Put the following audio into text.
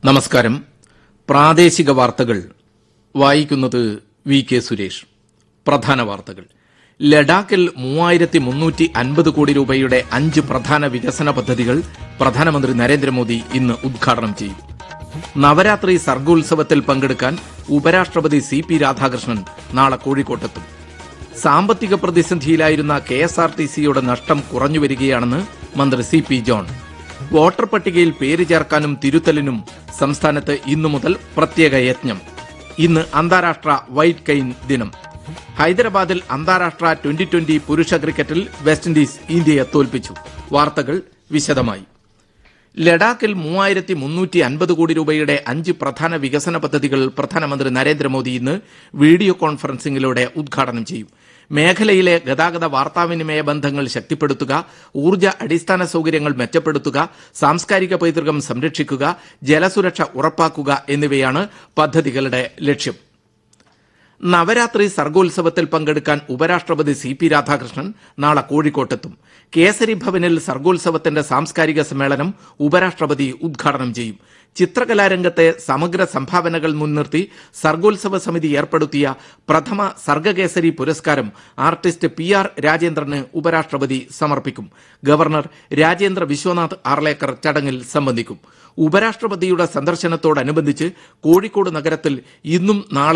നമസ്കാരം പ്രാദേശിക വാർത്തകൾ വായിക്കുന്നത് വി കെ സുരേഷ് പ്രധാന വാർത്തകൾ ലഡാക്കിൽ മൂവായിരത്തി മുന്നൂറ്റി അൻപത് കോടി രൂപയുടെ അഞ്ച് പ്രധാന വികസന പദ്ധതികൾ പ്രധാനമന്ത്രി നരേന്ദ്രമോദി ഇന്ന് ഉദ്ഘാടനം ചെയ്യും നവരാത്രി സർഗോത്സവത്തിൽ പങ്കെടുക്കാൻ ഉപരാഷ്ട്രപതി സി പി രാധാകൃഷ്ണൻ നാളെ കോഴിക്കോട്ടെത്തും സാമ്പത്തിക പ്രതിസന്ധിയിലായിരുന്ന കെ എസ് ആർ ടി സിയുടെ നഷ്ടം കുറഞ്ഞുവരികയാണെന്ന് മന്ത്രി സി പി ജോൺ വോട്ടർ പട്ടികയിൽ പേര് ചേർക്കാനും തിരുത്തലിനും സംസ്ഥാനത്ത് ഇന്നു മുതൽ പ്രത്യേക യജ്ഞം ഇന്ന് അന്താരാഷ്ട്ര വൈറ്റ് കെയിൻ ദിനം ഹൈദരാബാദിൽ അന്താരാഷ്ട്ര ട്വന്റി ട്വന്റി പുരുഷ ക്രിക്കറ്റിൽ വെസ്റ്റ് ഇൻഡീസ് ഇന്ത്യയെ തോൽപ്പിച്ചു വാർത്തകൾ വിശദമായി ലഡാക്കിൽ മൂവായിരത്തി മുന്നൂറ്റി അൻപത് കോടി രൂപയുടെ അഞ്ച് പ്രധാന വികസന പദ്ധതികൾ പ്രധാനമന്ത്രി നരേന്ദ്രമോദി ഇന്ന് വീഡിയോ കോൺഫറൻസിംഗിലൂടെ ഉദ്ഘാടനം ചെയ്യും മേഖലയിലെ ഗതാഗത വാർത്താവിനിമയ ബന്ധങ്ങൾ ശക്തിപ്പെടുത്തുക ഊർജ്ജ അടിസ്ഥാന സൗകര്യങ്ങൾ മെച്ചപ്പെടുത്തുക സാംസ്കാരിക പൈതൃകം സംരക്ഷിക്കുക ജലസുരക്ഷ ഉറപ്പാക്കുക എന്നിവയാണ് പദ്ധതികളുടെ ലക്ഷ്യം നവരാത്രി സർഗോത്സവത്തിൽ പങ്കെടുക്കാൻ ഉപരാഷ്ട്രപതി സി പി രാധാകൃഷ്ണൻ നാളെ കോഴിക്കോട്ടെത്തും കേസരി ഭവനിൽ സർഗോത്സവത്തിന്റെ സാംസ്കാരിക സമ്മേളനം ഉപരാഷ്ട്രപതി ഉദ്ഘാടനം ചെയ്യും ചിത്രകലാരംഗത്തെ സമഗ്ര സംഭാവനകൾ മുൻനിർത്തി സർഗോത്സവ സമിതി ഏർപ്പെടുത്തിയ പ്രഥമ സർഗകേസരി പുരസ്കാരം ആർട്ടിസ്റ്റ് പി ആർ രാജേന്ദ്രന് ഉപരാഷ്ട്രപതി സമർപ്പിക്കും ഗവർണർ രാജേന്ദ്ര വിശ്വനാഥ് ആർലേക്കർ ചടങ്ങിൽ സംബന്ധിക്കും ഉപരാഷ്ട്രപതിയുടെ സന്ദർശനത്തോടനുബന്ധിച്ച് കോഴിക്കോട് നഗരത്തിൽ ഇന്നും നാളെ